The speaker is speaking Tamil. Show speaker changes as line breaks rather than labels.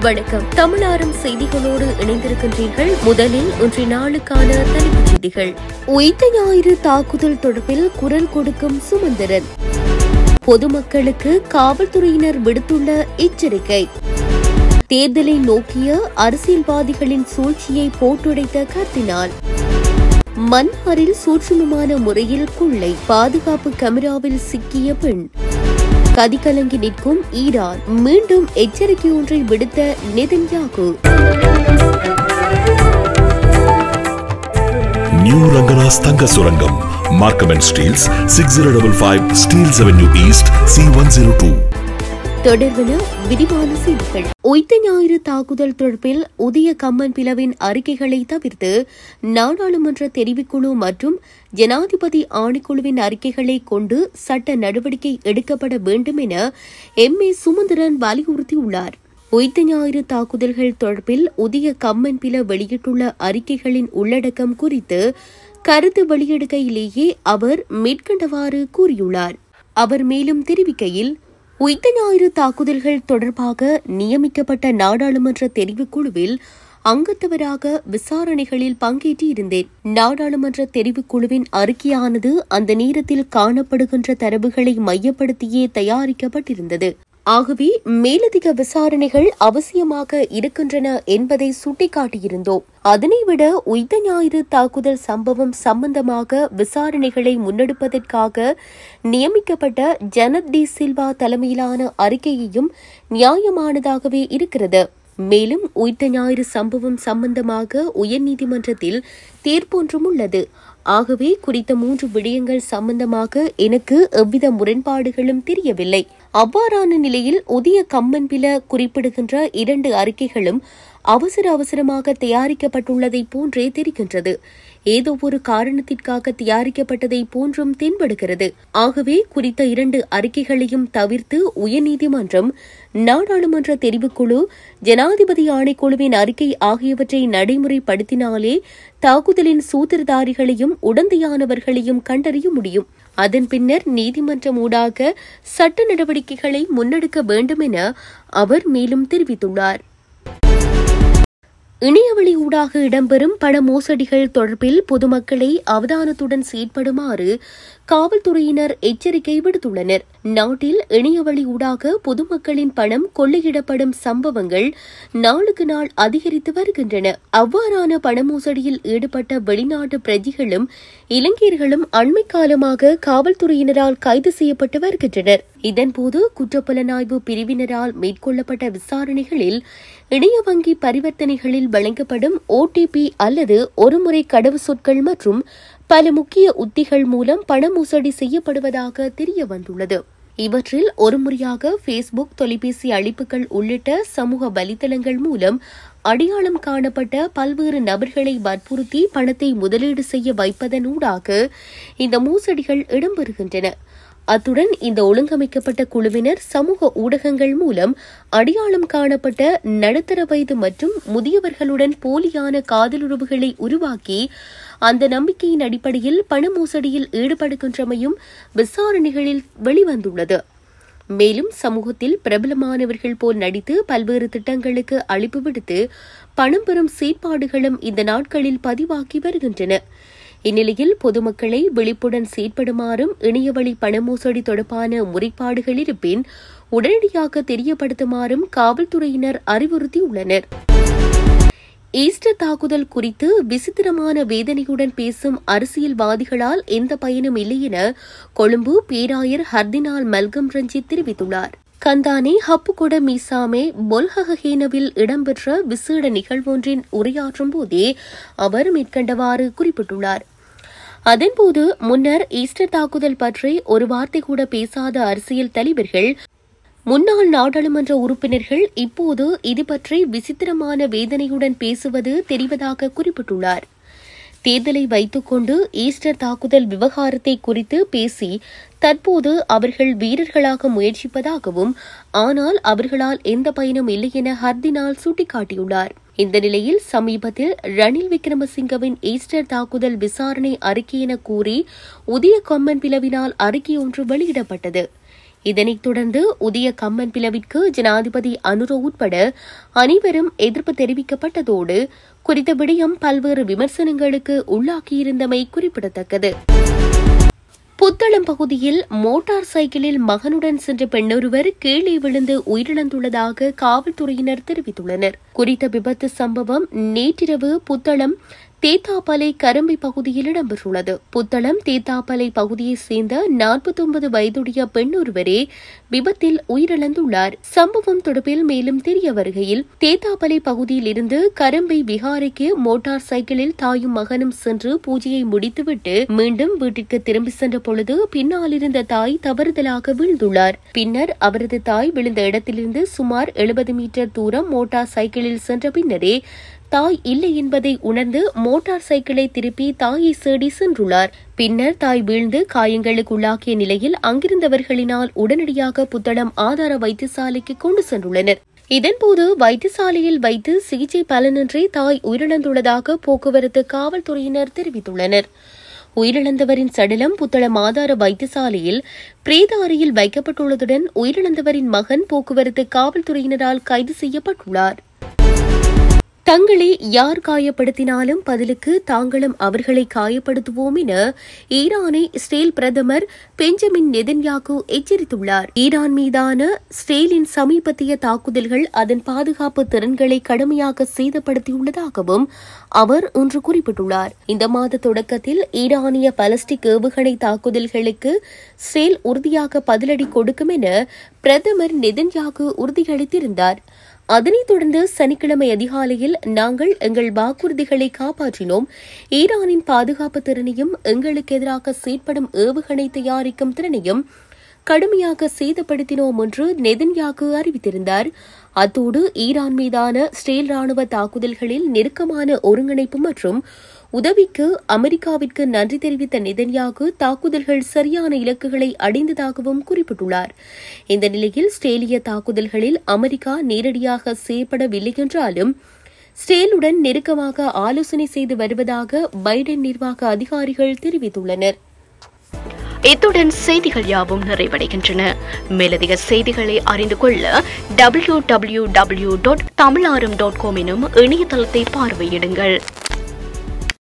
வணக்கம் தமிழாரம் செய்திகளோடு இணைந்திருக்கின்றீர்கள் முதலில் இன்றைய நாளுக்கான தலைப்புச் செய்திகள் உயிர்த்த ஞாயிறு தாக்குதல் தொடர்பில் குரல் கொடுக்கும் சுமந்திரன் பொதுமக்களுக்கு காவல்துறையினர் விடுத்துள்ள எச்சரிக்கை தேர்தலை நோக்கிய அரசியல்வாதிகளின் சூழ்ச்சியை போட்டுடைத்த கர்தினால் மன்னாரில் சூட்சுமமான முறையில் கொள்ளை பாதுகாப்பு கேமராவில் சிக்கிய பெண் கதிகலங்கி நிற்கும் ஈரான் மீண்டும் எச்சரிக்கை ஒன்றை விடுத்த நெதன்யாகு
நியூ ரங்கராஸ் தங்க சுரங்கம் Markham and Steeles six zero double five Steeles avenue east C one zero two
தொடர்பென விரிவான செய்திகள் உயிர்த்த ஞாயிறு தாக்குதல் தொடர்பில் உதய கம்மன் பிளவின் அறிக்கைகளை தவிர்த்து நாடாளுமன்ற தெரிவுக்குழு மற்றும் ஜனாதிபதி ஆணைக்குழுவின் அறிக்கைகளை கொண்டு சட்ட நடவடிக்கை எடுக்கப்பட வேண்டும் என எம் ஏ சுமந்திரன் வலியுறுத்தியுள்ளார் உயிர்த்த ஞாயிறு தாக்குதல்கள் தொடர்பில் உதய கம்மன் பில வெளியிட்டுள்ள அறிக்கைகளின் உள்ளடக்கம் குறித்து கருத்து வெளியிடுகையிலேயே அவர் மேற்கண்டவாறு கூறியுள்ளார் அவர் மேலும் தெரிவிக்கையில் உயிர்த்த ஞாயிறு தாக்குதல்கள் தொடர்பாக நியமிக்கப்பட்ட நாடாளுமன்ற தெரிவுக்குழுவில் அங்கத்தவராக விசாரணைகளில் பங்கேற்றிருந்தேன் நாடாளுமன்ற தெரிவுக்குழுவின் அறிக்கையானது அந்த நேரத்தில் காணப்படுகின்ற தரவுகளை மையப்படுத்தியே தயாரிக்கப்பட்டிருந்தது ஆகவே மேலதிக விசாரணைகள் அவசியமாக இருக்கின்றன என்பதை சுட்டிக்காட்டியிருந்தோம் அதனைவிட உய்த ஞாயிறு தாக்குதல் சம்பவம் சம்பந்தமாக விசாரணைகளை முன்னெடுப்பதற்காக நியமிக்கப்பட்ட ஜனத் டி சில்வா தலைமையிலான அறிக்கையையும் நியாயமானதாகவே இருக்கிறது மேலும் உயிர்த்த ஞாயிறு சம்பவம் சம்பந்தமாக உயர்நீதிமன்றத்தில் தீர்ப்பொன்றும் உள்ளது ஆகவே குறித்த மூன்று விடயங்கள் சம்பந்தமாக எனக்கு எவ்வித முரண்பாடுகளும் தெரியவில்லை அவ்வாறான நிலையில் உதய கம்மன் பில குறிப்பிடுகின்ற இரண்டு அறிக்கைகளும் அவசர அவசரமாக தயாரிக்கப்பட்டுள்ளதை போன்றே தெரிகின்றது ஏதோ ஒரு காரணத்திற்காக தயாரிக்கப்பட்டதை போன்றும் தென்படுகிறது ஆகவே குறித்த இரண்டு அறிக்கைகளையும் தவிர்த்து உயர்நீதிமன்றம் நாடாளுமன்ற தெரிவுக்குழு ஜனாதிபதி ஆணைக்குழுவின் அறிக்கை ஆகியவற்றை நடைமுறைப்படுத்தினாலே தாக்குதலின் சூத்திரதாரிகளையும் உடந்தையானவர்களையும் கண்டறிய முடியும் அதன் பின்னர் நீதிமன்றம் ஊடாக சட்ட நடவடிக்கைகளை முன்னெடுக்க வேண்டும் என அவர் மேலும் தெரிவித்துள்ளார் இணையவழி ஊடாக இடம்பெறும் பண மோசடிகள் தொடர்பில் பொதுமக்களை அவதானத்துடன் செயற்படுமாறு காவல்துறையினர் எச்சரிக்கை விடுத்துள்ளனர் நாட்டில் இணையவழி ஊடாக பொதுமக்களின் பணம் கொள்ளையிடப்படும் சம்பவங்கள் நாளுக்கு நாள் அதிகரித்து வருகின்றன அவ்வாறான பண மோசடியில் ஈடுபட்ட வெளிநாட்டு பிரஜைகளும் இலங்கையர்களும் அண்மை காலமாக காவல்துறையினரால் கைது செய்யப்பட்டு வருகின்றனர் இதன்போது குற்றப்புலனாய்வு பிரிவினரால் மேற்கொள்ளப்பட்ட விசாரணைகளில் இணைய வங்கி பரிவர்த்தனைகளில் வழங்கப்படும் ஓடிபி அல்லது ஒருமுறை கடவு சொற்கள் மற்றும் பல முக்கிய உத்திகள் மூலம் பண மோசடி செய்யப்படுவதாக தெரிய வந்துள்ளது இவற்றில் ஒருமுறையாக ஃபேஸ்புக் தொலைபேசி அழைப்புகள் உள்ளிட்ட சமூக வலைதளங்கள் மூலம் அடையாளம் காணப்பட்ட பல்வேறு நபர்களை வற்புறுத்தி பணத்தை முதலீடு செய்ய வைப்பதனூடாக இந்த மோசடிகள் இடம்பெறுகின்றன அத்துடன் இந்த ஒழுங்கமைக்கப்பட்ட குழுவினர் சமூக ஊடகங்கள் மூலம் அடையாளம் காணப்பட்ட நடுத்தர வயது மற்றும் முதியவர்களுடன் போலியான காதலுறவுகளை உருவாக்கி அந்த நம்பிக்கையின் அடிப்படையில் பண மோசடியில் ஈடுபடுகின்றமையும் விசாரணைகளில் வெளிவந்துள்ளது மேலும் சமூகத்தில் பிரபலமானவர்கள் போல் நடித்து பல்வேறு திட்டங்களுக்கு அழைப்பு விடுத்து பணம் பெறும் செயற்பாடுகளும் இந்த நாட்களில் பதிவாக்கி வருகின்றன இந்நிலையில் பொதுமக்களை விழிப்புடன் செயற்படுமாறும் இணையவழி பண மோசடி தொடர்பான முறைப்பாடுகள் இருப்பின் உடனடியாக தெரியப்படுத்துமாறும் காவல்துறையினர் அறிவுறுத்தியுள்ளனர் ஈஸ்டர் தாக்குதல் குறித்து விசித்திரமான வேதனையுடன் பேசும் அரசியல்வாதிகளால் எந்த பயனும் இல்லை என கொழும்பு பேராயர் ஹர்தினால் மல்கம் ரஞ்சித் தெரிவித்துள்ளார் கந்தானே ஹப்புகொட மீசாமே பொல்ஹகஹேனவில் இடம்பெற்ற விசேட நிகழ்வொன்றின் உரையாற்றும் போதே அவர் மேற்கண்டவாறு குறிப்பிட்டுள்ளார் அதன்போது முன்னர் ஈஸ்டர் தாக்குதல் பற்றி ஒரு வார்த்தை கூட பேசாத அரசியல் தலைவர்கள் முன்னாள் நாடாளுமன்ற உறுப்பினர்கள் இப்போது இது பற்றி விசித்திரமான வேதனையுடன் பேசுவது தெரிவதாக குறிப்பிட்டுள்ளார் தேர்தலை வைத்துக்கொண்டு ஈஸ்டர் தாக்குதல் விவகாரத்தை குறித்து பேசி தற்போது அவர்கள் வீரர்களாக முயற்சிப்பதாகவும் ஆனால் அவர்களால் எந்த பயனும் இல்லை என ஹர்தினால் சுட்டிக்காட்டியுள்ளார் இந்த நிலையில் சமீபத்தில் ரணில் விக்ரமசிங்கவின் ஈஸ்டர் தாக்குதல் விசாரணை அறிக்கை என கூறி உதய கொம்மன் பிளவினால் அறிக்கை ஒன்று வெளியிடப்பட்டது இதனைத் தொடர்ந்து உதய கம்மன் பிளவிற்கு ஜனாதிபதி அனுர உட்பட அனைவரும் எதிர்ப்பு தெரிவிக்கப்பட்டதோடு குறித்த விடயம் பல்வேறு விமர்சனங்களுக்கு உள்ளாகியிருந்தமை குறிப்பிடத்தக்கது புத்தளம் பகுதியில் மோட்டார் சைக்கிளில் மகனுடன் சென்ற பெண்ணொருவர் கீழே விழுந்து உயிரிழந்துள்ளதாக காவல்துறையினர் தெரிவித்துள்ளனர் குறித்த விபத்து சம்பவம் நேற்றிரவு புத்தளம் தேத்தாப்பலை கரும்பை பகுதியில் இடம்பெற்றுள்ளது புத்தளம் தேத்தாப்பலை பகுதியைச் சேர்ந்த நாற்பத்தொன்பது வயதுடைய பெண் ஒருவரே விபத்தில் உயிரிழந்துள்ளார் சம்பவம் தொடர்பில் மேலும் தெரிய வருகையில் தேத்தாப்பலை பகுதியில் இருந்து கரும்பை விகாரைக்கு மோட்டார் சைக்கிளில் தாயும் மகனும் சென்று பூஜையை முடித்துவிட்டு மீண்டும் வீட்டிற்கு திரும்பி சென்ற பொழுது பின்னால் இருந்த தாய் தவறுதலாக வீழ்ந்துள்ளார் பின்னர் அவரது தாய் விழுந்த இடத்திலிருந்து சுமார் எழுபது மீட்டர் தூரம் மோட்டார் சைக்கிளில் சென்ற பின்னரே தாய் இல்லை என்பதை உணர்ந்து மோட்டார் சைக்கிளை திருப்பி தாயை சேடி சென்றுள்ளார் பின்னர் தாய் வீழ்ந்து காயங்களுக்குள்ளாக்கிய நிலையில் அங்கிருந்தவர்களினால் உடனடியாக புத்தளம் ஆதார வைத்தியசாலைக்கு கொண்டு சென்றுள்ளனர் இதன்போது வைத்தியசாலையில் வைத்து சிகிச்சை பலனின்றி தாய் உயிரிழந்துள்ளதாக போக்குவரத்து காவல்துறையினர் தெரிவித்துள்ளனர் உயிரிழந்தவரின் சடலம் புத்தளம் ஆதார வைத்தியசாலையில் பிரேத அறையில் வைக்கப்பட்டுள்ளதுடன் உயிரிழந்தவரின் மகன் போக்குவரத்து காவல்துறையினரால் கைது செய்யப்பட்டுள்ளார் தங்களை யார் காயப்படுத்தினாலும் பதிலுக்கு தாங்களும் அவர்களை காயப்படுத்துவோம் என ஈரானை இஸ்ரேல் பிரதமர் பெஞ்சமின் நெதன்யாகு எச்சரித்துள்ளார் ஈரான் மீதான இஸ்ரேலின் சமீபத்திய தாக்குதல்கள் அதன் பாதுகாப்பு திறன்களை கடுமையாக சேதப்படுத்தியுள்ளதாகவும் அவர் ஒன்று குறிப்பிட்டுள்ளார் இந்த மாத தொடக்கத்தில் ஈரானிய பலஸ்டிக் ஏவுகணை தாக்குதல்களுக்கு இஸ்ரேல் உறுதியாக பதிலடி கொடுக்கும் என பிரதமர் நெதன்யாகு உறுதியளித்திருந்தார் அதனைத் தொடர்ந்து சனிக்கிழமை அதிகாலையில் நாங்கள் எங்கள் வாக்குறுதிகளை காப்பாற்றினோம் ஈரானின் பாதுகாப்பு திறனையும் எங்களுக்கு எதிராக செயற்படும் ஏவுகணை தயாரிக்கும் திறனையும் கடுமையாக சேதப்படுத்தினோம் என்று நெதன்யாகு அறிவித்திருந்தார் அத்தோடு ஈரான் மீதான இஸ்ரேல் ராணுவ தாக்குதல்களில் நெருக்கமான ஒருங்கிணைப்பு மற்றும் உதவிக்கு அமெரிக்காவிற்கு நன்றி தெரிவித்த நெதன்யாகு தாக்குதல்கள் சரியான இலக்குகளை அடைந்ததாகவும் குறிப்பிட்டுள்ளார் இந்த நிலையில் இஸ்ரேலிய தாக்குதல்களில் அமெரிக்கா நேரடியாக செய்யப்படவில்லை என்றாலும் இஸ்ரேலுடன் நெருக்கமாக ஆலோசனை செய்து வருவதாக பைடன் நிர்வாக அதிகாரிகள் தெரிவித்துள்ளனர்
இத்துடன் செய்திகள் யாவும் நிறைவடைகின்றன மேலதிக செய்திகளை அறிந்து கொள்ள W W W dot Tamilaram dot com எனும் இணையதளத்தை பார்வையிடுங்கள்